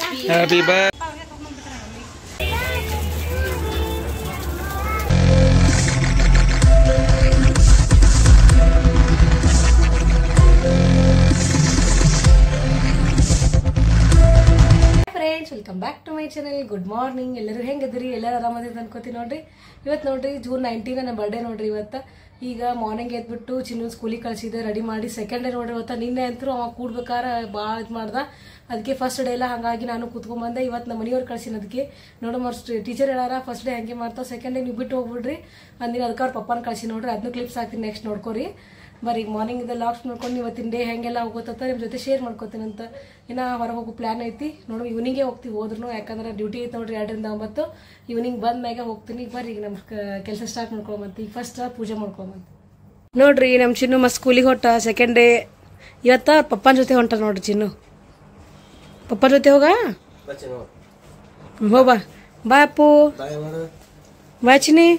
Happy birthday friends welcome back to my channel good morning ಎಲ್ಲರೂ ಹೆಂಗದಿರಿ ಎಲ್ಲರೂ ಆರಾಮದಿರಿ ಅನ್ಕೋತೀನಿ ನೋಡ್ರಿ ಇವತ್ತು ನೋಡ್ರಿ ಜೂನ್ ನೈನ್ಟೀನ್ ನನ್ನ ಬರ್ಡೇ ನೋಡ್ರಿ ಇವತ್ತು ಈಗ ಮಾರ್ನಿಂಗ್ ಎದ್ಬಿಟ್ಟು ಚಿನ್ನ ಸ್ಕೂಲಿಗೆ ಕಳಿಸಿದ್ದೆ ರೆಡಿ ಮಾಡಿ ಸೆಕೆಂಡ್ ಡೇ ನೋಡ್ರಿ ಇವತ್ತು ನಿನ್ನೆ ಅಂತೂ ಅವ ಕೂಡ್ಬೇಕಾರ ಭಾಳ ಇದು ಮಾಡ್ದ ಅದಕ್ಕೆ ಫಸ್ಟ್ ಡೇ ಎಲ್ಲ ಹಾಗಾಗಿ ನಾನು ಕೂತ್ಕೊಂಡ್ಬಂದೆ ಇವತ್ತು ನಮ್ಮ ಮನೆಯವ್ರು ಕಳ್ಸಿನ ಅದಕ್ಕೆ ನೋಡೋ ಮರ್ಸ್ಟ್ ಟೀಚರ್ ಹೇಳಾರ ಫಸ್ಟ್ ಡೇ ಹಂಗೆ ಮಾಡ್ತಾವ ಸೆಕೆಂಡ್ ಡೇ ನೀವು ಬಿಟ್ಟು ಹೋಗ್ಬಿಡ್ರಿ ಅಂದಿನ ಅದಕ್ಕೆ ಅವ್ರ ಪಪ್ಪನ ಕಳ್ಸಿ ನೋಡ್ರಿ ಅದನ್ನು ಕ್ಲಿಪ್ಸ್ ಹಾಕ್ತೀನಿ ನೆಕ್ಸ್ಟ್ ನೋಡ್ಕೊರಿ ಬರೀ ಮಾರ್ನಿಂಗ್ ಇದೆ ಲಾಕ್ಸ್ ನೋಡ್ಕೊಂಡು ಇವತ್ತಿನ ಡೇ ಹೆಂಗೆಲ್ಲ ಹೋಗೋತ್ತ ನಿಮ್ಮ ಜೊತೆ ಶೇರ್ ಮಾಡ್ಕೋತೀನಿ ಅಂತ ಇನ್ನ ಹೊರಗೆ ಹೋಗೋ ಪ್ಲಾನ್ ಐತಿ ನೋಡು ಈವ್ನಿಂಗೇ ಹೋಗ್ತೀವಿ ಹೋದ್ರು ಯಾಕಂದ್ರೆ ಡ್ಯೂಟಿ ಐತೆ ನೋಡ್ರಿ ಎರಡರಿಂದ ಒಂಬತ್ತು ಈವ್ನಿಂಗ್ ಬಂದ ಮ್ಯಾಗೆ ಹೋಗ್ತೀನಿ ಬರ್ರಿ ಈಗ ನಮ್ಮ ಕೆಲಸ ಸ್ಟಾರ್ಟ್ ಮಾಡ್ಕೊಳಮಂತ ಈಗ ಫಸ್ಟ್ ಪೂಜೆ ಮಾಡ್ಕೊಳಮಂತ ನೋಡ್ರಿ ನಮ್ಮ ಚಿನ್ನು ಮಸ್ತ್ ಸ್ಕೂಲಿಗೆ ಹೊಟ್ಟ ಸೆಕೆಂಡ್ ಡೇ ಇವತ್ತ ಪಪ್ಪನ ಜೊತೆ ಹೊಂಟ ನೋಡ್ರಿ ಚಿನ್ನು ಪಪ್ಪನ ಜೊತೆ ಹೋಗ ಹೋಗ ಬಾ ಅಪ್ಪು ಬಾ ಚಿನ್ನಿ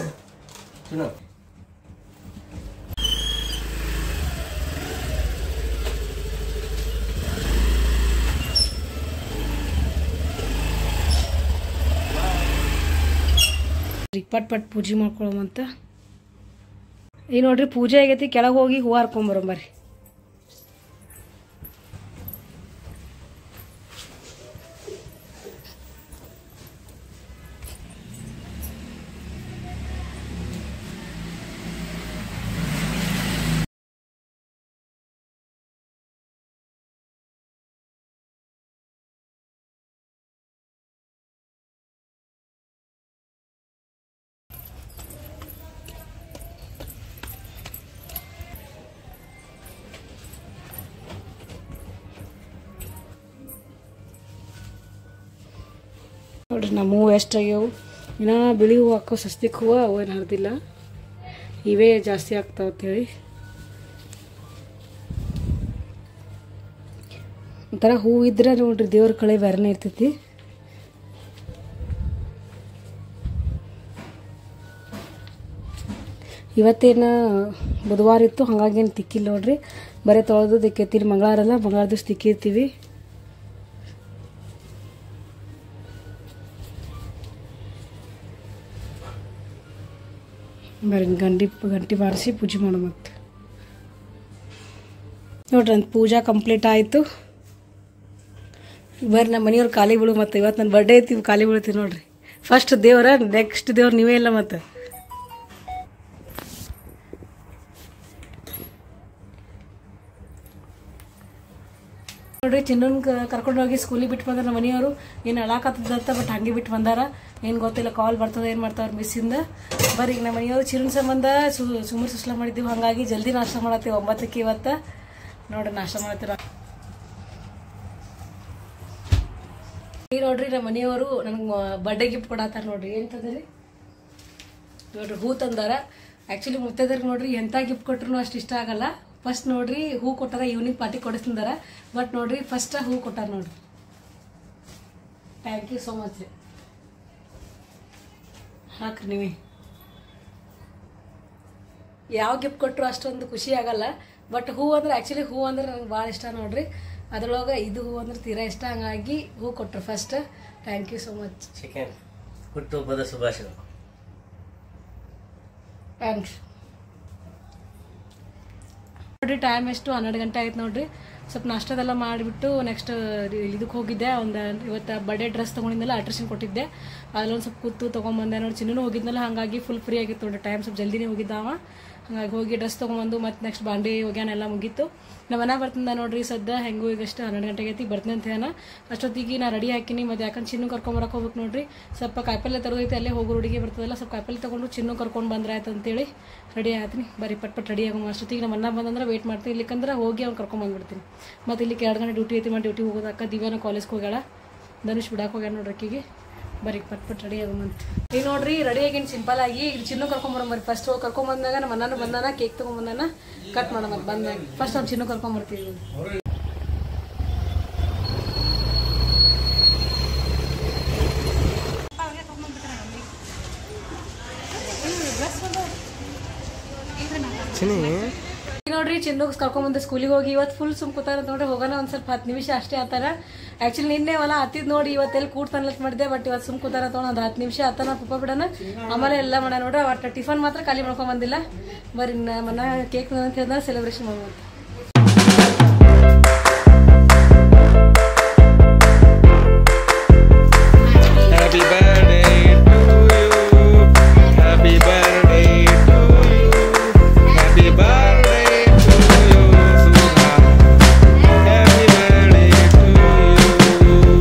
ಪಟ್ ಪಟ್ ಪೂಜೆ ಮಾಡ್ಕೊಳಮಂತ ಈಗ ನೋಡ್ರಿ ಪೂಜೆ ಆಗೈತಿ ಕೆಳಗೆ ಹೋಗಿ ಹೂವು ಹರ್ಕೊಂಬರಂಬರ್ರಿ ನೋಡ್ರಿ ನಮ್ಮ ಹೂವು ಎಷ್ಟಾಗ್ಯಾವು ಇನ್ನ ಬಿಳಿ ಹೂವು ಹಾಕೋ ಸಸ್ತಿಕ್ ಹೂವು ಅವು ಏನು ಹರಿದಿಲ್ಲ ಇವೇ ಜಾಸ್ತಿ ಆಗ್ತಾವ ಅಂತೇಳಿ ಒಂಥರ ಹೂವು ಇದ್ರೆ ನೋಡ್ರಿ ದೇವ್ರ ಕಳೆ ಬೇರೆನೇ ಇರ್ತೈತಿ ಇವತ್ತೇನು ಬುಧವಾರ ಇತ್ತು ಹಾಗಾಗಿ ಏನು ತಿಕ್ಕಿಲ್ಲ ನೋಡ್ರಿ ಬರೀ ತೊಳೆದು ತಿಕ್ಕೈತಿ ಮಂಗಳವಾರ ಅಲ್ಲ ಮಂಗಳವಾರ ದಿವಸ ತಿಕ್ಕಿರ್ತೀವಿ ಬರೀ ಗಂಡಿ ಗಂಟಿ ಬಾರಿಸಿ ಪೂಜೆ ಮಾಡೋ ಮತ್ತೆ ನೋಡ್ರಿ ನನ್ನ ಪೂಜಾ ಕಂಪ್ಲೀಟ್ ಆಯಿತು ಬರ್ರಿ ನಮ್ಮ ಮನೆಯವ್ರು ಖಾಲಿ ಬೀಳು ಮತ್ತೆ ಇವತ್ತು ನನ್ನ ಬರ್ಡೇ ಐತಿ ಖಾಲಿ ಬೀಳ್ತೀವಿ ನೋಡ್ರಿ ಫಸ್ಟ್ ದೇವ್ರ ನೆಕ್ಸ್ಟ್ ದೇವ್ರ ನೀವೇ ಇಲ್ಲ ಮತ್ತೆ ನೋಡ್ರಿ ಚಿನ್ನನ್ ಕರ್ಕೊಂಡು ಹೋಗಿ ಸ್ಕೂಲಿಗೆ ಬಿಟ್ಟು ಬಂದಾರ ನಮ್ಮ ಮನೆಯವರು ಏನು ಅಳಾಕತ್ತದಂತ ಬಟ್ ಹಂಗೆ ಬಿಟ್ಟು ಬಂದಾರ ಏನು ಗೊತ್ತಿಲ್ಲ ಕಾಲ್ ಬರ್ತದ ಏನು ಮಾಡ್ತಾವ್ರ ಮಿಸ್ಸಿಂದ ಬರ್ರಿ ಈಗ ನಮ್ಮ ಮನೆಯವರು ಚಿನ್ನ ಸಂಬಂಧ ಸು ಸುಮಾರು ಸುಸ್ಲ ಮಾಡಿದ್ದೀವಿ ಹಾಗಾಗಿ ಜಲ್ದಿ ನಾಷ್ಟ ಮಾಡತ್ತೀವಿ ಒಂಬತ್ತಕ್ಕೆ ಇವತ್ತು ನೋಡ್ರಿ ನಾಷ್ಟ ಮಾಡತ್ತೀರ ಈಗ ನೋಡ್ರಿ ನಮ್ಮ ಮನೆಯವರು ನನಗೆ ಬರ್ಡೇ ಗಿಫ್ಟ್ ಕೊಡತ್ತಾರ ನೋಡ್ರಿ ಏನು ತಂದ್ರಿ ನೋಡ್ರಿ ಹೂ ತಂದಾರ ಆ್ಯಕ್ಚುಲಿ ಮುತ್ತೈದರಿಗೆ ನೋಡ್ರಿ ಎಂಥ ಗಿಫ್ಟ್ ಕೊಟ್ರು ಅಷ್ಟು ಇಷ್ಟ ಆಗಲ್ಲ ಫಸ್ಟ್ ನೋಡ್ರಿ ಹೂ ಕೊಟ್ಟಾರ ಈವ್ನಿಂಗ್ ಪಾರ್ಟಿ ಕೊಡಿಸ್ತಿದಾರ ಬಟ್ ನೋಡ್ರಿ ಫಸ್ಟ್ ಹೂ ಕೊಟ್ಟಾರ ನೋಡ್ರಿ ಥ್ಯಾಂಕ್ ಯು ಸೋ ಮಚ್ ರೀ ಹಾಕ್ರಿ ನೀವೇ ಯಾವ ಗಿಫ್ಟ್ ಕೊಟ್ಟರು ಅಷ್ಟೊಂದು ಖುಷಿ ಆಗಲ್ಲ ಬಟ್ ಹೂ ಅಂದ್ರೆ ಆ್ಯಕ್ಚುಲಿ ಹೂ ಅಂದ್ರೆ ನಂಗೆ ಭಾಳ ಇಷ್ಟ ನೋಡ್ರಿ ಅದ್ರೊಳಗೆ ಇದು ಹೂ ಅಂದ್ರೆ ತೀರಾ ಇಷ್ಟ ಹಂಗಾಗಿ ಹೂ ಕೊಟ್ರು first thank you so much chicken ಹುಟ್ಟುಹಬ್ಬದ ಶುಭಾಶಯಗಳು ಥ್ಯಾಂಕ್ಸ್ ನೋಡ್ರಿ ಟೈಮ್ ಎಷ್ಟು ಹನ್ನೆರಡು ಗಂಟೆ ಆಯ್ತು ನೋಡ್ರಿ ಸ್ವಲ್ಪ ನಾಷ್ಟದೆಲ್ಲ ಮಾಡಿಬಿಟ್ಟು ನೆಕ್ಸ್ಟ್ ಇದಕ್ಕೆ ಹೋಗಿದ್ದೆ ಒಂದು ಇವತ್ತು ಬರ್ಡೇ ಡ್ರೆಸ್ ತೊಗೊಂಡಿದ್ದೆಲ್ಲ ಅಲ್ಟ್ರೇಷನ್ ಕೊಟ್ಟಿದ್ದೆ ಅಲ್ಲೊಂದು ಸ್ವಲ್ಪ ಕೂತು ತೊಗೊಂಬಂದೆ ನೋಡಿ ಚಿನ್ನೂ ಹೋಗಿದ್ನಲ್ಲ ಹಾಗಾಗಿ ಫುಲ್ ಫ್ರೀ ಆಗಿತ್ತು ನೋಡ್ರಿ ಟೈಮ್ ಸ್ವಲ್ಪ ಜಲ್ದಿನೇ ಹೋಗಿದ್ದಾವ ಹಾಗಾಗಿ ಹೋಗಿ ಡ್ರೆಸ್ ತೊಗೊಂಬಂದು ಮತ್ತೆ ನೆಕ್ಸ್ಟ್ ಬಾಂಡಿ ಒಗ್ಯಾನೆಲ್ಲ ಮುಗೀತು ನಮ್ಮ ಮನೆ ಬರ್ತಿದ್ದ ನೋಡ್ರಿ ಸದ್ದ ಹೆಂಗೂ ಈಗಷ್ಟು ಹನ್ನೆರಡು ಗಂಟೆಗೆ ಐತಿ ಬರ್ತೀನಿ ಅಂತ ಹೇಳ ಅಷ್ಟೊತ್ತಿಗೆ ನಾ ರೆಡಿ ಹಾಕಿನಿ ಮತ್ತೆ ಯಾಕಂದ್ರೆ ಚಿನ್ನು ಕರ್ಕೊಂಬರಕ್ಕೆ ಹೋಗ್ಬೇಕು ನೋಡ್ರಿ ಸ್ವಲ್ಪ ಕಾಯಿಪಲ್ಲೆ ತರೋದೈತೆ ಅಲ್ಲೇ ಹೋಗೋ ಹುಡುಗಿ ಬರ್ತದಲ್ಲ ಸ್ವಲ್ಪ ಕಾಯಿಪಲ್ಲೆ ತೊಗೊಂಡು ಚಿನ್ನು ಕರ್ಕೊಂಡು ಬಂದ್ರೆ ಆಯ್ತು ಅಂತೇಳಿ ರೆಡಿ ಆಯ್ತೀನಿ ಬರೀ ಪಟ್ ಪಟ್ ರೆಡಿ ಆಗೋ ಅಷ್ಟೊತ್ತಿಗೆ ನಮ್ಮ ಅಣ್ಣ ಬಂದಂದ್ರೆ ವೇಟ್ ಮಾಡ್ತೀನಿ ಇಲ್ಲಿಕಂದ್ರೆ ಹೋಗಿ ಅವ್ನು ಕರ್ಕೊಂಬಂದ್ಬಿಡ್ತೀನಿ ಮತ್ತೆ ಇಲ್ಲಿ ಎರಡು ಗಂಟೆ ಡ್ಯೂಟಿ ಐತಿ ಮಾಡಿ ಡ್ಯೂಟಿ ಹೋಗೋದಕ್ಕ ದಿವ್ಯಾನ ಕಾಲೇಜ್ಗೆ ಹೋಗ್ಯಾಳ ಧನುಷ್ ಬಿಡಕ್ಕೆ ಹೋಗ್ಯಾನ ನೋಡ್ರಿ ಆಕಿಗೆ ಬರೀ ಪಟ್ ಪಟ್ ರೆಡಿ ಆಗೋಮಂತ ಈಗ ನೋಡ್ರಿ ರೆಡಿ ಆಗಿನ ಸಿಂಪಲ್ ಆಗಿ ಈಗ ಚಿನ್ನು ಕರ್ಕೊಂಬರ್ರಿ ಫಸ್ಟ್ ಹೋಗಿ ಕರ್ಕೊಂಬಂದಾಗ ನಮ್ಮ ಅಣ್ಣನ ಬಂದಾನ ಕೇಕ್ ತೊಗೊಂಬಂದಾನ ಕಟ್ ಮಾಡೋ ಮತ್ತೆ ಬಂದಾಗ ಫಸ್ಟ್ ಅವ್ನು ಚಿನ್ನು ಕರ್ಕೊಂಬರ್ತೀವಿ ಚಿನಿ ಈಗ ನೋಡ್ರಿ ಚಿನ್ನಗ್ ಕರ್ಕೊಂಬಂದೆ ಸ್ಕೂಲಿಗೆ ಹೋಗಿ ಇವತ್ತು ಫುಲ್ ಸುಮ್ ಕೂತಾರ ನೋಡ್ರಿ ಹೋಗೋಣ ಒಂದ್ ಸ್ವಲ್ಪ ಹತ್ತು ನಿಮಿಷ ಅಷ್ಟೇ ಆತಾರ ಆಕ್ಚುಲಿ ನಿನ್ನೆ ಹೊಲ ಹತ್ತಿದ್ ನೋಡಿ ಇವತ್ತೆಲ್ಲಿ ಕೂಡ್ತಾನಲತ್ ಮಾಡಿದೆ ಬಟ್ ಇವತ್ತು ಸುಮ್ ಕೂತಾರ ತಗೊಂಡ್ ಒಂದ್ ಹತ್ತು ನಿಮಿಷ ಹತ್ತನ ಪಪ್ಪ ಬಿಡೋಣ ಆಮೇಲೆ ಎಲ್ಲ ಮಾಡ ನೋಡ್ರಿ ಒಟ್ಟು ಟಿಫನ್ ಮಾತ್ರ ಖಾಲಿ ಮಾಡ್ಕೊಂಡ್ ಬಂದಿಲ್ಲ ಬರೀ ಮನ ಕೇಕ್ ಅಂತ ಹೇಳಿದ್ರೆ ಸೆಲೆಬ್ರೇಷನ್ ಮಾಡ್ಬೋದು Happy birthday to you. Happy birthday to you. Happy birthday to you, Sudha. Happy birthday to you.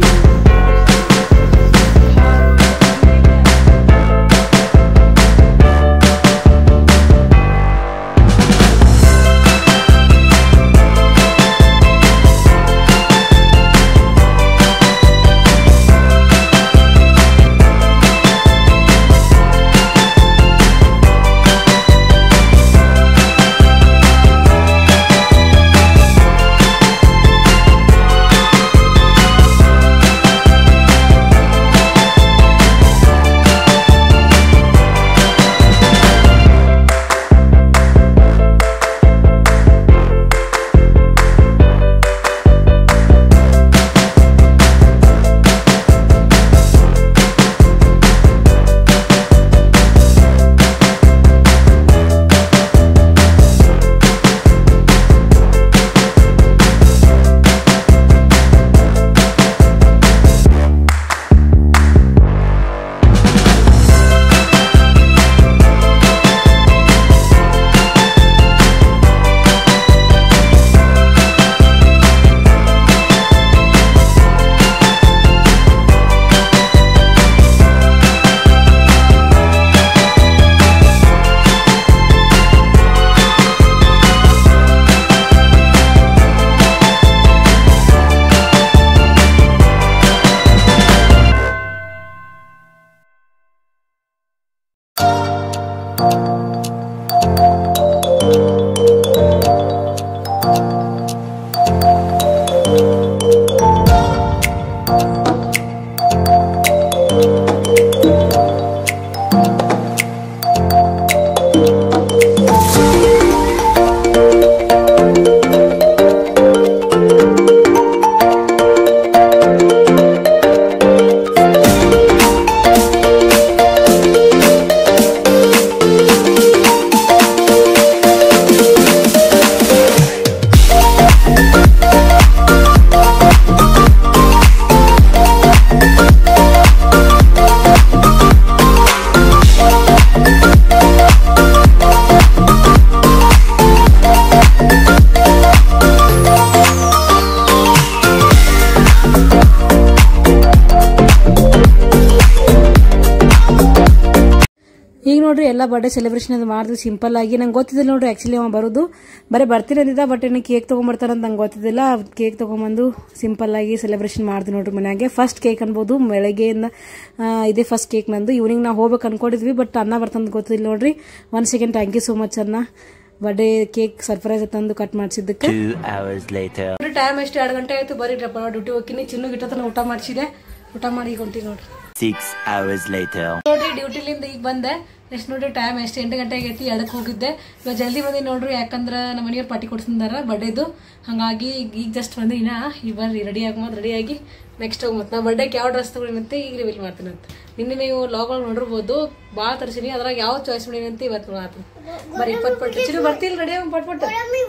ಈಗ ನೋಡ್ರಿ ಎಲ್ಲ ಬರ್ಡೇ ಸೆಲೆಬ್ರೇಷನ್ ಅದು ಮಾಡಿದ್ವಿ ಸಿಂಪಲ್ ಆಗಿ ನಂಗೆ ಗೊತ್ತಿದ್ದಿಲ್ಲ ನೋಡ್ರಿ ಆಕ್ಚುಲಿ ಅವ ಬರೋದು ಬರೀ ಬರ್ತೀನಿ ಅಂದಿದ್ದ ಬಟ್ ಇನ್ನು ಕೇಕ್ ತೊಗೊಂಬರ್ತಾರಂತ ನಂಗೆ ಗೊತ್ತಿದ್ದಿಲ್ಲ ಕೇಕ್ ತೊಗೊಂಬಂದು ಸಿಂಪಲ್ ಆಗಿ ಸೆಲೆಬ್ರೇಷನ್ ಮಾಡಿದ್ವಿ ನೋಡ್ರಿ ಮನ್ಯಾಗೆ ಫಸ್ಟ್ ಕೇಕ್ ಅನ್ಬೋದು ಬೆಳಗ್ಗೆಯಿಂದ ಆ, ಇದೇ ಫಸ್ಟ್ ಕೇಕ್ ನಂದು ಈವ್ನಿಂಗ್ ನಾವು ಹೋಗ್ಬೇಕು ಅನ್ಕೊಂಡಿದ್ವಿ ಬಟ್ ಅನ್ನ ಬರ್ತಂತ ಗೊತ್ತಿಲ್ಲ ನೋಡ್ರಿ one second thank you so much ಅನ್ನ ಬರ್ಡೇ ಕೇಕ್ ಸರ್ಪ್ರೈಸ್ ತಂದು ಕಟ್ ಮಾಡಿಸಿದ್ದಕ್ಕೆ Two hours later. ಟೈಮ್ ಎಷ್ಟು ಎರಡು ಗಂಟೆ ಆಯ್ತು ಬರೀ ಡ್ಯೂಟಿ ಹೋಗ್ತೀನಿ ಚಿನ್ನು ಗಿಟ್ಟತನ ಊಟ ಮಾಡಿಸಿದೆ ಊಟ ಮಾಡಿ ಈಗ ಹೊಂಟಿ ನೋಡ್ರಿ Six hours later. ನೋಡ್ರಿ ಡ್ಯೂಟಿಲಿಂದ ಈಗ ಬಂದೆ ನೆಕ್ಸ್ಟ್ ನೋಡ್ರಿ ಟೈಮ್ ಎಷ್ಟು ಎಂಟು ಗಂಟೆ ಆಗೈತಿ ಎಡಕ್ಕೆ ಹೋಗಿದ್ದೆ ಇವಾಗ ಜಲ್ದಿ ಬಂದಿ ನೋಡ್ರಿ ಯಾಕಂದ್ರೆ ನಮ್ಮ ಮನೆಯವ್ರು ಪಾರ್ಟಿ ಕೊಡ್ಸಿದಾರ ಬರ್ಡೇದು ಹಾಗಾಗಿ ಈಗ ಜಸ್ಟ್ ಬಂದು ಇನ್ನ ಈಗ ಬರ್ರಿ ರೆಡಿ ಆಗಿ ರೆಡಿ ಆಗಿ ನೆಕ್ಸ್ಟ್ ಮತ್ತೆ ನಾ ಬರ್ಡೇಗೆ ಯಾವ ಡ್ರೆಸ್ ತಗೊಂಡಿನಂತೆ ಈಗ ರಿವೀಲ್ ಮಾಡ್ತೀನಿ ಅಂತ ನಿನ್ನೆ ನೀವು ಲಾಗ್ ಒಳಗೆ ನೋಡಿರ್ಬೋದು ಭಾಳ ತರಿಸಿನಿ ಅದ್ರಾಗ ಯಾವ ಚಾಯ್ಸ್ ಮಾಡಿನಂತ ಇವತ್ತು ನೋಡತ್ತೀನಿ ಬರೀ ಪಟ್ ಪಟ್ ಚಿರು ಬರ್ತಿಲ್ಲ ರೆಡಿ ಆಗಿ ಪಟ್ ಪಟ್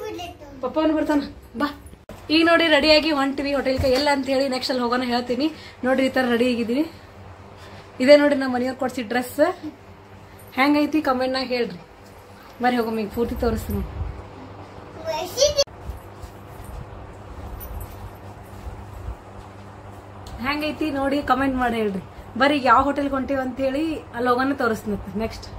ಪಪ್ಪನು ಬರ್ತಾನ ಬಾ ಈಗ ನೋಡಿ ರೆಡಿಯಾಗಿ ಹೊಂಟಿವಿ ಹೋಟೆಲ್ಗೆ ಎಲ್ಲ ಅಂತ ಹೇಳಿ ನೆಕ್ಸ್ಟ್ ಅಲ್ಲಿ ಹೋಗೋಣ ಹೇಳ್ತೀನಿ ನೋಡ್ರಿ ಈ ಥರ ರೆಡಿ ಆಗಿದ್ದೀನಿ ಇದೇ ನೋಡಿ ನಮ್ಮ ಮನೆಯವ್ರು ಕೊಡ್ಸಿ ಡ್ರೆಸ್ ಹೆಂಗೈತಿ ಕಮೆಂಟ್ನಾಗ ಹೇಳ್ರಿ ಬರ್ರಿ ಹೋಗಮ್ಮ ಈಗ ಪೂರ್ತಿ ತೋರಿಸ್ತೀನಿ ಹೆಂಗೈತಿ ನೋಡಿ ಕಮೆಂಟ್ ಮಾಡಿ ಹೇಳ್ರಿ ಬರ್ರಿ ಯಾವ ಹೋಟೆಲ್ಗೆ ಹೊಂಟೀವಿ ಅಂತ ಹೇಳಿ ಅಲ್ಲಿ ಹೋಗೋಣ ತೋರಿಸ್ತೀನಿ ನೆಕ್ಸ್ಟ್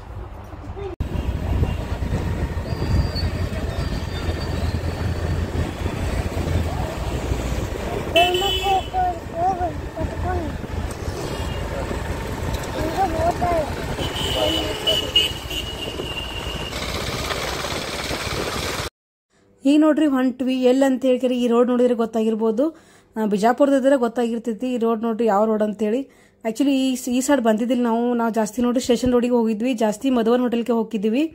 ಈಗ ನೋಡ್ರಿ ಹೊಂಟ್ವಿ ಎಲ್ಲಿ ಅಂತ ಹೇಳ್ಕರಿ ಈ ರೋಡ್ ನೋಡಿದ್ರೆ ಗೊತ್ತಾಗಿರ್ಬೋದು ಆ, ಬಿಜಾಪುರದಿದ್ರೆ ಗೊತ್ತಾಗಿರ್ತೈತಿ ಈ ರೋಡ್ ನೋಡ್ರಿ ಯಾವ ರೋಡ್ ಅಂತೇಳಿ ಆ್ಯಕ್ಚುಲಿ ಈ ಈ ಸೈಡ್ ಬಂದಿದ್ದಿಲ್ಲ ನಾವು ನಾವು ಜಾಸ್ತಿ ನೋಡಿ ಸ್ಟೇಷನ್ ರೋಡಿಗೆ ಹೋಗಿದ್ವಿ ಜಾಸ್ತಿ ಮಧುವನ್ ಹೋಟೆಲ್ಗೆ ಹೋಗಿದ್ವಿ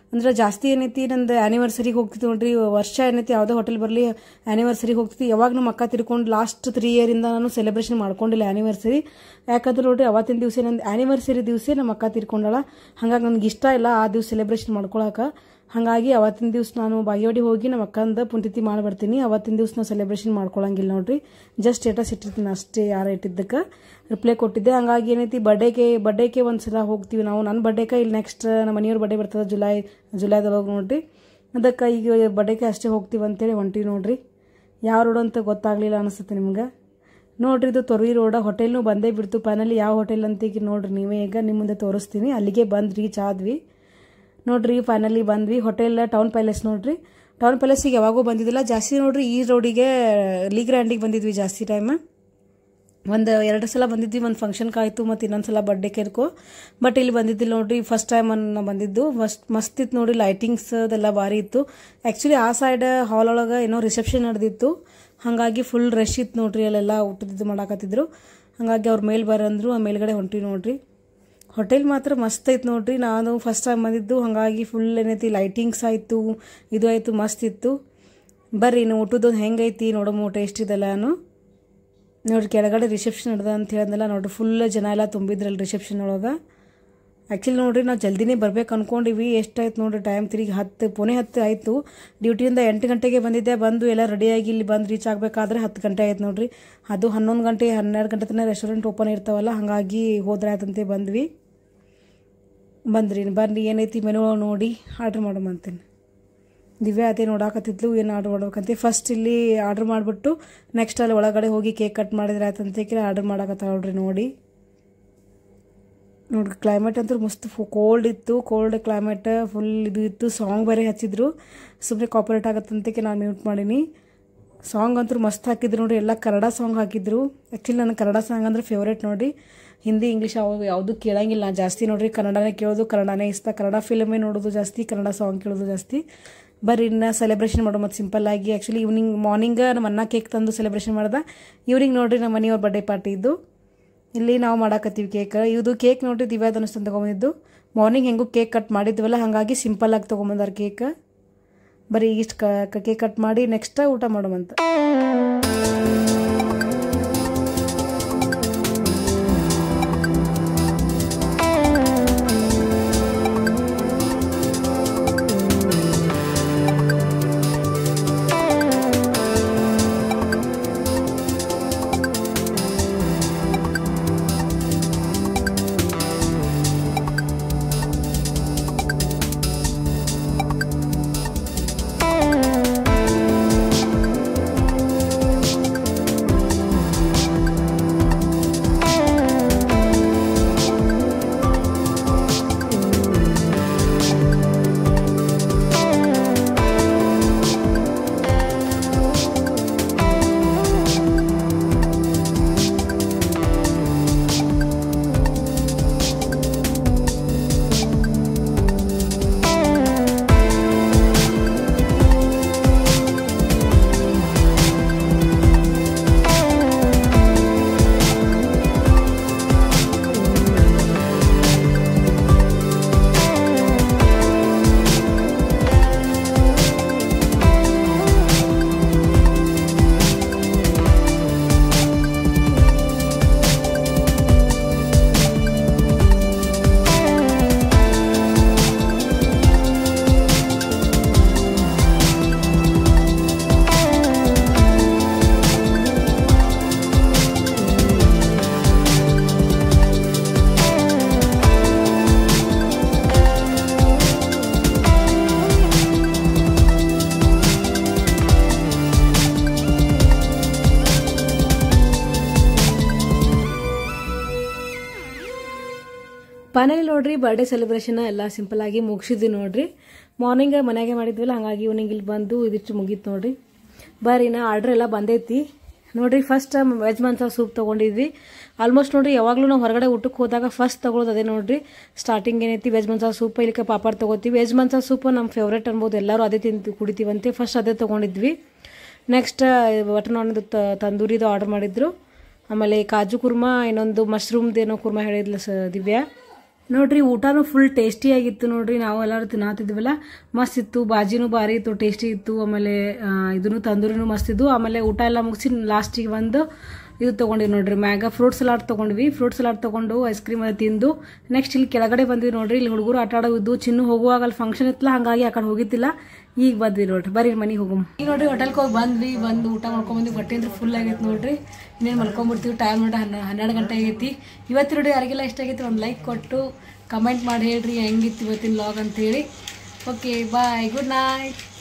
ಅಂದ್ರೆ ಜಾಸ್ತಿ ಏನೈತಿ ನಂದು ಆ್ಯನಿವರ್ಸರಿಗೆ ಹೋಗ್ತಿತ್ತು ನೋಡ್ರಿ ವರ್ಷ ಏನೈತಿ ಯಾವುದೇ ಹೋಟೆಲ್ ಬರಲಿ ಆ್ಯನಿವರ್ಸರಿಗೆ ಹೋಗ್ತಿತ್ತು ಯಾವಾಗ ನಮ್ಮ ಅಕ್ಕ ತಿರ್ಕೊಂಡು ಲಾಸ್ಟ್ ತ್ರೀ ಇಯರಿಂದ ನಾನು ಸೆಲೆಬ್ರೇಷನ್ ಮಾಡ್ಕೊಂಡಿಲ್ಲ ಆ್ಯನಿವರ್ಸರಿ ಯಾಕಂದ್ರೆ ನೋಡ್ರಿ ಅವತ್ತಿನ ದಿವಸ ನಂದು ಆ್ಯನಿವರ್ಸರಿ ದಿವಸ ನಮ್ಮ ಅಕ್ಕ ತಿರ್ಕೊಂಡಾಳ ಹಾಗಾಗಿ ನನಗೆ ಇಷ್ಟ ಇಲ್ಲ ಆ ದಿವಸ ಸೆಲೆಬ್ರೇಷನ್ ಮಾಡ್ಕೊಳಕ್ಕೆ ಹಾಗಾಗಿ ಅವತ್ತಿನ ದಿವಸ ನಾನು ಬಾಗೇವಾಡಿ ಹೋಗಿ ನಮ್ಮ ಅಕ್ಕಂದ ಪುಂತಿತಿ ಮಾಡ್ಬರ್ತೀನಿ ಅವತ್ತಿನ ದಿವಸ ನಾವು ಸೆಲೆಬ್ರೇಷನ್ ಮಾಡ್ಕೊಳಂಗಿಲ್ಲ ನೋಡ್ರಿ ಜಸ್ಟ್ ಸ್ಟೇಟಸ್ ಇಟ್ಟಿರ್ತೀನಿ ಅಷ್ಟೇ ಯಾರು ಇಟ್ಟಿದ್ದಕ್ಕೆ ರಿಪ್ಲೈ ಕೊಟ್ಟಿದ್ದೆ ಹಂಗಾಗಿ ಏನೈತಿ ಬರ್ಡೇಗೆ ಬರ್ಡೇಗೆ ಒಂದು ಸಲ ಹೋಗ್ತೀವಿ ನಾವು ನನ್ನ ಬರ್ಡೇಗೆ ಇಲ್ಲಿ ನೆಕ್ಸ್ಟ್ ನಮ್ಮ ಮನೆಯವ್ರ ಬರ್ಡೇ ಬರ್ತದೆ ಜುಲೈ ಜುಲೈದೊಳಗೆ ನೋಡ್ರಿ ಅದಕ್ಕೆ ಈಗ ಬರ್ಡೇಗೆ ಅಷ್ಟೇ ಹೋಗ್ತೀವಿ ಅಂತೇಳಿ ಹೊಂಟೀವಿ ನೋಡ್ರಿ ಯಾವ ರೋಡ್ ಅಂತ ಗೊತ್ತಾಗ್ಲಿಲ್ಲ ಅನಿಸುತ್ತೆ ನಿಮ್ಗೆ ನೋಡ್ರಿ ಇದು ತೊರವಿ ರೋಡ ಹೋಟೆಲ್ನು ಬಂದೇ ಬಿಡ್ತು ಫೈನಲಿ ಯಾವ ಹೋಟೆಲ್ ಅಂತ ಈಗ ನೋಡ್ರಿ ನೀವೇ ಈಗ ನಿಮ್ಮ ಮುಂದೆ ತೋರಿಸ್ತೀನಿ ಅಲ್ಲಿಗೆ ಬಂದು ರೀಚ್ ಆದ್ವಿ ನೋಡ್ರಿ ಫೈನಲಿ ಬಂದ್ವಿ ಹೋಟೆಲ್ ಟೌನ್ ಪ್ಯಾಲೇಸ್ ನೋಡ್ರಿ ಟೌನ್ ಪ್ಯಾಲೇಸಿಗೆ ಯಾವಾಗೂ ಬಂದಿದ್ದಿಲ್ಲ ಜಾಸ್ತಿ ನೋಡ್ರಿ ಈ ರೋಡಿಗೆ ಲೀ ಗ್ರ್ಯಾಂಡಿಗೆ ಬಂದಿದ್ವಿ ಜಾಸ್ತಿ ಟೈಮ್ ಒಂದು ಎರಡು ಸಲ ಬಂದಿದ್ವಿ ಒಂದು ಫಂಕ್ಷನ್ಗೆ ಆಯಿತು ಮತ್ತು ಇನ್ನೊಂದು ಸಲ ಬರ್ಡೇ ಕೇರ್ಕೋ ಬಟ್ ಇಲ್ಲಿ ಬಂದಿದ್ದಿಲ್ಲ ನೋಡ್ರಿ ಫಸ್ಟ್ ಟೈಮ್ ನಾ ಬಂದಿದ್ದು ಮಸ್ತ್ ಮಸ್ತ್ ಇತ್ತು ನೋಡಿ ಲೈಟಿಂಗ್ಸ್ ಅದೆಲ್ಲ ಭಾರಿ ಇತ್ತು ಆ್ಯಕ್ಚುಲಿ ಆ ಸೈಡ್ ಹಾಲ್ ಒಳಗೆ ಏನೋ ರಿಸೆಪ್ಷನ್ ನಡೆದಿತ್ತು ಹಾಗಾಗಿ ಫುಲ್ ರಶ್ ಇತ್ತು ನೋಡ್ರಿ ಅಲ್ಲೆಲ್ಲ ಊಟದಿದ್ದು ಮಾಡಾಕತ್ತಿದ್ರು ಹಾಗಾಗಿ ಅವ್ರ ಮೇಲೆ ಬರಂದ್ರು ಆ ಮೇಲ್ಗಡೆ ಹೊಂಟಿವಿ ನೋಡ್ರಿ ಹೋಟೆಲ್ ಮಾತ್ರ ಮಸ್ತ್ ಐತೆ ನೋಡ್ರಿ ನಾನು ಫಸ್ಟ್ ಟೈಮ್ ಬಂದಿದ್ದು ಹಾಗಾಗಿ ಫುಲ್ ಏನೈತಿ ಲೈಟಿಂಗ್ಸ್ ಆಯಿತು ಇದು ಆಯಿತು ಮಸ್ತ್ ಇತ್ತು ಬರ್ರಿ ಇನ್ನು ಊಟದ್ದು ಹೆಂಗೈತಿ ನೋಡಮ್ಮ ಟೇಸ್ಟ್ ಇದೆಲ್ಲ ನಾನು ನೋಡ್ರಿ ಕೆಳಗಡೆ ರಿಸೆಪ್ಷನ್ ನಡೆದ ಅಂತ ಹೇಳಿದ್ನಲ್ಲ ನೋಡ್ರಿ ಫುಲ್ ಜನ ಎಲ್ಲ ತುಂಬಿದ್ರಲ್ಲ ರಿಸೆಪ್ಷನ್ ಒಳಗೆ ಆ್ಯಕ್ಚುಲಿ ನೋಡ್ರಿ ನಾವು ಜಲ್ದಿನೇ ಬರ್ಬೇಕು ಅನ್ಕೊಂಡಿವಿ ಎಷ್ಟಾಯ್ತು ನೋಡ್ರಿ ಟೈಮ್ ತಿರುಗಿ ಹತ್ತು ಪುಣೆ ಹತ್ತು ಆಯಿತು ಡ್ಯೂಟಿಯಿಂದ ಎಂಟು ಗಂಟೆಗೆ ಬಂದಿದ್ದೆ ಬಂದು ಎಲ್ಲ ರೆಡಿಯಾಗಿ ಇಲ್ಲಿ ಬಂದು ರೀಚ್ ಆಗಬೇಕಾದ್ರೆ ಹತ್ತು ಗಂಟೆ ಆಯ್ತು ನೋಡ್ರಿ ಅದು ಹನ್ನೊಂದು ಗಂಟೆ ಹನ್ನೆರಡು ಗಂಟೆ ತನಕ ರೆಸ್ಟೋರೆಂಟ್ ಓಪನ್ ಇರ್ತಾವಲ್ಲ ಹಾಗಾಗಿ ಹೋದ್ರೆ ಆಯ್ತಂತೆ ಬಂದ್ವಿ ಬಂದ್ರಿ ಬರ್ರಿ ಏನೈತಿ ಮೆನು ನೋಡಿ ಆರ್ಡ್ರ್ ಮಾಡಮಂತೇನೆ ದಿವ್ಯಾ ಅದೇ ನೋಡಾಕತ್ತಿದ್ಲು ಏನು ಆರ್ಡ್ರ್ ಮಾಡ್ಬೇಕಂತೆ ಫಸ್ಟ್ ಇಲ್ಲಿ ಆರ್ಡ್ರ್ ಮಾಡಿಬಿಟ್ಟು ನೆಕ್ಸ್ಟ್ ಅಲ್ಲಿ ಒಳಗಡೆ ಹೋಗಿ ಕೇಕ್ ಕಟ್ ಮಾಡಿದ್ರೆ ಆಯ್ತಂತ ಆರ್ಡ್ರ್ ಮಾಡಕತ್ತಾಳ ನೋಡ್ರಿ ನೋಡಿ ನೋಡ್ರಿ ಕ್ಲೈಮೇಟ್ ಅಂತೂ ಮಸ್ತ್ ಕೋಲ್ಡ್ ಇತ್ತು ಕೋಲ್ಡ್ ಕ್ಲೈಮೇಟ್ ಫುಲ್ ಇದು ಇತ್ತು ಸಾಂಗ್ ಬೇರೆ ಹಚ್ಚಿದ್ರು ಸುಮ್ಮನೆ ಕಾಪರೇಟ್ ಆಗತ್ತಂತಕ್ಕೆ ನಾನು ಮ್ಯೂಟ್ ಮಾಡೀನಿ ಸಾಂಗ್ ಅಂತೂ ಮಸ್ತ್ ಹಾಕಿದ್ರು ನೋಡ್ರಿ ಎಲ್ಲ ಕನ್ನಡ ಸಾಂಗ್ ಹಾಕಿದ್ರು ಆ್ಯಕ್ಚುಲಿ ನನಗೆ ಕನ್ನಡ ಸಾಂಗ್ ಅಂದ್ರೆ ಫೇವ್ರೇಟ್ ನೋಡ್ರಿ ಹಿಂದಿ ಇಂಗ್ಲೀಷ್ ಅವು ಯಾವುದು ಕೇಳಂಗಿಲ್ಲ ನಾನು ಜಾಸ್ತಿ ನೋಡ್ರಿ ಕನ್ನಡನೇ ಕೇಳೋದು ಕನ್ನಡನೇ ಇಷ್ಟ ಕನ್ನಡ ಫಿಲ್ಮೇ ನೋಡೋದು ಜಾಸ್ತಿ ಕನ್ನಡ ಸಾಂಗ್ ಕೇಳೋದು ಜಾಸ್ತಿ ಬರ್ರಿ ಇನ್ನು ಸೆಲೆಬ್ರೇಷನ್ ಮಾಡೋ ಮತ್ತು ಸಿಂಪಲ್ ಆಗಿ ಆ್ಯಕ್ಚುಲಿ ಈವ್ನಿಂಗ್ ಮಾರ್ನಿಂಗ್ ನಮ್ಮ ಅನ್ನ ಕೇಕ್ ತಂದು ಸೆಲೆಬ್ರೇಷನ್ ಮಾಡ್ದೆ ಈವ್ನಿಂಗ್ ನೋಡ್ರಿ ನಮ್ಮ ಮನೆಯವ್ರ ಬರ್ಡೇ ಪಾರ್ಟಿ ಇದ್ದು ಇಲ್ಲಿ ನಾವು ಮಾಡಾಕತ್ತೀವಿ ಕೇಕ್ ಇದು ಕೇಕ್ ನೋಡ್ರಿ ದಿವ್ಯಾದ ಅನಿಸ್ತು ತೊಗೊಂಬಂದಿದ್ದು ಮಾರ್ನಿಂಗ್ ಹೆಂಗೂ ಕೇಕ್ ಕಟ್ ಮಾಡಿದ್ವಲ್ಲ ಹಾಗಾಗಿ ಸಿಂಪಲ್ ಆಗಿ ತೊಗೊಂಬಂದಾರ ಕೇಕ್ ಬರೀ ಇಷ್ಟು ಕೇಕ್ ಕಟ್ ಮಾಡಿ ನೆಕ್ಸ್ಟ್ ಊಟ ಮಾಡೋಮಂತ ಫೈನಲಿ ನೋಡ್ರಿ ಬರ್ಡೇ ಸೆಲೆಬ್ರೇಷನ್ ಎಲ್ಲ ಸಿಂಪಲ್ ಆಗಿ ಮುಗಿಸಿದ್ವಿ ನೋಡ್ರಿ ಮಾರ್ನಿಂಗ್ ಮನೆಯಾಗೆ ಮಾಡಿದ್ವಲ್ಲ ಹಂಗಾಗಿ ಈವ್ನಿಂಗ್ ಇಲ್ಲಿ ಬಂದು ಇದಿಷ್ಟು ಮುಗೀತು ನೋಡ್ರಿ ಬರ್ರಿ ನಾ ಆರ್ಡ್ರ್ ಎಲ್ಲ ಬಂದೈತಿ ನೋಡ್ರಿ ಫಸ್ಟ್ ವೆಜ್ ಮನ್ಸಾ ಸೂಪ್ ತೊಗೊಂಡಿದ್ವಿ ಆಲ್ಮೋಸ್ಟ್ ನೋಡ್ರಿ ಯಾವಾಗಲೂ ನಾವು ಹೊರಗಡೆ ಊಟಕ್ಕೆ ಹೋದಾಗ ಫಸ್ಟ್ ತೊಗೊಳೋದು ಅದೇ ನೋಡ್ರಿ ಸ್ಟಾರ್ಟಿಂಗ್ ಏನೈತಿ ವೆಜ್ ಮನ್ಸಾ ಸೂಪ್ ಇಲ್ಲಿಕ್ಕೆ ಪಾಪಡ್ ತೊಗೋತೀವಿ ವೆಜ್ ಮನ್ಸಾ ಸೂಪ್ ನಮ್ಮ ಫೇವ್ರೇಟ್ ಅನ್ಬೋದು ಎಲ್ಲರೂ ಅದೇ ತಿಂದು ಕುಡಿತೀವಂತೆ ಫಸ್ಟ್ ಅದೇ ತೊಗೊಂಡಿದ್ವಿ ನೆಕ್ಸ್ಟ್ ಬಟರ್ ನಾನ್ ತಂದೂರಿದು ಆರ್ಡರ್ ಮಾಡಿದ್ರು ಆಮೇಲೆ ಕಾಜು ಕುರ್ಮಾ ಇನ್ನೊಂದು ಮಶ್ರೂಮ್ದು ಏನೋ ಕುರ್ಮಾ ಹೇಳಿದ್ಲು ಸ ದಿವ್ಯಾ ನೋಡ್ರಿ ಊಟನೂ ಫುಲ್ ಟೇಸ್ಟಿ ಆಗಿತ್ತು ನೋಡ್ರಿ ನಾವು ಎಲ್ಲರೂ ತಿನ್ನಾತಿದ್ವಲ್ಲ ಮಸ್ತ್ ಇತ್ತು ಬಾಜಿನೂ ಭಾರಿ ಇತ್ತು ಟೇಸ್ಟಿ ಇತ್ತು ಆಮೇಲೆ ಆ, ಇದನ್ನು ತಂದೂರಿನೂ ಮಸ್ತ್ ಇದ್ದು ಆಮೇಲೆ ಊಟ ಎಲ್ಲ ಮುಗಿಸಿ ಲಾಸ್ಟಿಗೆ ಒಂದು ಇದು ತೊಗೊಂಡಿವಿ ನೋಡ್ರಿ ಮ್ಯಾಗ ಫ್ರೂಟ್ ಸಲಾಡ್ ತೊಗೊಂಡ್ವಿ ಫ್ರೂಟ್ ಸಲಾಡ್ ತೊಗೊಂಡು ಐಸ್ ಕ್ರೀಮ್ ಎಲ್ಲ ತಿಂದು ನೆಕ್ಸ್ಟ್ ಇಲ್ಲಿ ಕೆಳಗಡೆ ಬಂದ್ವಿ ನೋಡ್ರಿ ಇಲ್ಲಿ ಹುಡುಗರು ಆಟ ಆಡೋದು ಚಿನ್ನು ಹೋಗುವಾಗ ಅಲ್ಲಿ ಫಂಕ್ಷನ್ ಇತ್ತಲ್ಲ ಹಂಗಾಗಿ ಆ ಕಡೆ ಹೋಗಿದ್ದಿಲ್ಲ ಈಗ ಬಂದ್ವಿ ನೋಡ್ರಿ ಬರ್ರಿ ಮನೆಗೆ ಹೋಗಮ್ ಈಗ ನೋಡ್ರಿ ಹೋಟೆಲ್ಗೆ ಹೋಗಿ ಬಂದ್ವಿ ಬಂದು ಊಟ ಮಾಡ್ಕೊಂಡ್ ಬಂದ್ವಿ ಹೊಟ್ಟೆ ಅಂದ್ರೆ ಫುಲ್ ಆಗೈತೆ ನೋಡ್ರಿ ಇನ್ನೇನು ಮಲ್ಕೊಂಡ್ಬಿಡ್ತೀವಿ ಟೈಮ್ ನೋಡಿ ಹನ್ನೆ ಹನ್ನೆರಡು ಗಂಟೆ ಆಗೈತಿ ಇವತ್ತು ನೋಡಿ ಯಾರಿಗೆಲ್ಲ ಇಷ್ಟ ಆಗೈತಿ ಒಂದು ಲೈಕ್ ಕೊಟ್ಟು ಕಮೆಂಟ್ ಮಾಡಿ ಹೇಳ್ರಿ ಹೆಂಗಿತ್ತು ಇವತ್ತಿನ ಲಾಗ್ ಅಂತೇಳಿ ಓಕೆ ಬಾಯ್ ಗುಡ್ ನೈಟ್